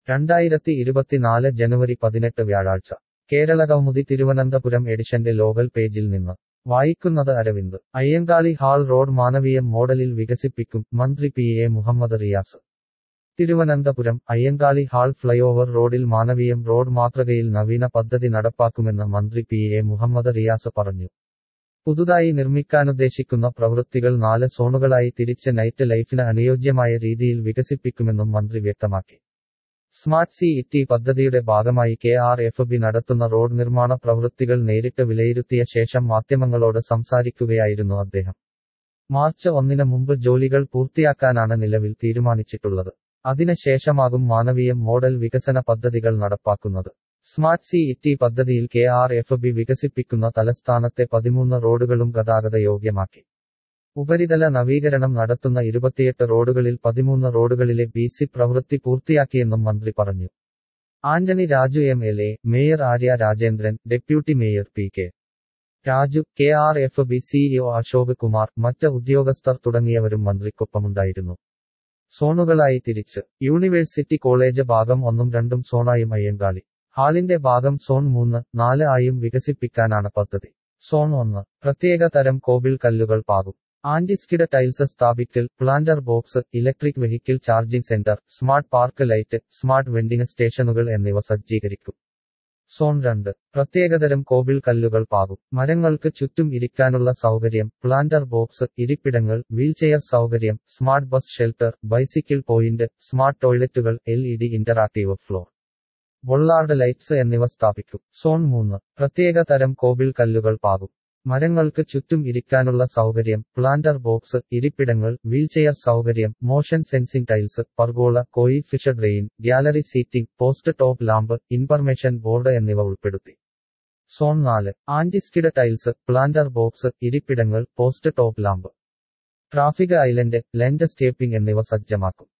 രണ്ടായിരത്തി ഇരുപത്തിനാല് ജനുവരി പതിനെട്ട് വ്യാഴാഴ്ച കേരള കൗമുദി തിരുവനന്തപുരം എഡിഷന്റെ ലോകൽ പേജിൽ നിന്ന് വായിക്കുന്നത് അരവിന്ദ് അയ്യങ്കാളി ഹാൾ റോഡ് മാനവീയം മോഡലിൽ വികസിപ്പിക്കും മന്ത്രി P A Muhammad Riyas Thiruvananthapuram Ayyankali hall flyover റോഡിൽ മാനവീയം റോഡ് മാതൃകയിൽ നവീന പദ്ധതി നടപ്പാക്കുമെന്ന് മന്ത്രി പി എ മുഹമ്മദ് റിയാസ് പറഞ്ഞു പുതുതായി നിർമ്മിക്കാനുദ്ദേശിക്കുന്ന പ്രവൃത്തികൾ നാല് സോണുകളായി തിരിച്ച് നൈറ്റ് ലൈഫിന് അനുയോജ്യമായ രീതിയിൽ വികസിപ്പിക്കുമെന്നും മന്ത്രി വ്യക്തമാക്കി സ്മാർട്ട് സി ഇറ്റി പദ്ധതിയുടെ ഭാഗമായി കെ ആർ എഫ് ബി നടത്തുന്ന റോഡ് നിർമ്മാണ പ്രവൃത്തികൾ നേരിട്ട് വിലയിരുത്തിയ ശേഷം മാധ്യമങ്ങളോട് സംസാരിക്കുകയായിരുന്നു അദ്ദേഹം മാർച്ച് ഒന്നിന് മുമ്പ് ജോലികൾ പൂർത്തിയാക്കാനാണ് നിലവിൽ തീരുമാനിച്ചിട്ടുള്ളത് അതിനുശേഷമാകും മാനവീയം മോഡൽ വികസന പദ്ധതികൾ നടപ്പാക്കുന്നത് സ്മാർട്ട് സി ഇറ്റി പദ്ധതിയിൽ കെ ആർ എഫ് ബി വികസിപ്പിക്കുന്ന തലസ്ഥാനത്തെ പതിമൂന്ന് റോഡുകളും ഗതാഗത യോഗ്യമാക്കി ഉപരിതല നവീകരണം നടത്തുന്ന ഇരുപത്തിയെട്ട് റോഡുകളിൽ പതിമൂന്ന് റോഡുകളിലെ ബി സി പ്രവൃത്തി പൂർത്തിയാക്കിയെന്നും മന്ത്രി പറഞ്ഞു Antony Raju M L A mayor Arya Rajendran deputy mayor P K Raju K R F B CEO Ashok Kumar മറ്റ് ഉദ്യോഗസ്ഥർ തുടങ്ങിയവരും മന്ത്രിക്കൊപ്പമുണ്ടായിരുന്നു സോണുകളായി തിരിച്ച് യൂണിവേഴ്സിറ്റി കോളേജ് ഭാഗം ഒന്നും രണ്ടും സോണായും അയ്യങ്കാളി ഹാളിന്റെ ഭാഗം സോൺ മൂന്ന് നാല് ആയും വികസിപ്പിക്കാനാണ് പദ്ധതി സോൺ ഒന്ന് പ്രത്യേക തരം കോബിൾ കല്ലുകൾ പാകും ആന്റിസ്കിഡ് ടൈൽസ് സ്ഥാപിക്കൽ planter box electric vehicle charging centre smart park light smart vending സ്റ്റേഷനുകൾ എന്നിവ സജ്ജീകരിക്കും സോൺ രണ്ട് പ്രത്യേകതരം കോബിൾ കല്ലുകൾ പാകും മരങ്ങൾക്ക് ചുറ്റും ഇരിക്കാനുള്ള സൗകര്യം പ്ലാന്റർ ബോക്സ് ഇരിപ്പിടങ്ങൾ വീൽചെയർ സൗകര്യം smart bus shelter bicycle point smart ടോയ്ലറ്റുകൾ L E D interactive floor bollard lights എന്നിവ സ്ഥാപിക്കും സോൺ മൂന്ന് പ്രത്യേക തരം കോബിൾ കല്ലുകൾ പാകും മരങ്ങൾക്ക് ചുറ്റും ഇരിക്കാനുള്ള സൗകര്യം പ്ലാന്റർ ബോക്സ് ഇരിപ്പിടങ്ങൾ വീൽചെയർ സൗകര്യം motion sensing tiles pergola koi fisher drain gallery seating post top lamp information board എന്നിവ ഉൾപ്പെടുത്തി സോൺ നാല് ആന്റിസ്കിഡ് ടൈൽസ് പ്ലാന്റർ ബോക്സ് ഇരിപ്പിടങ്ങൾ post top lamp traffic island land stepping എന്നിവ സജ്ജമാക്കും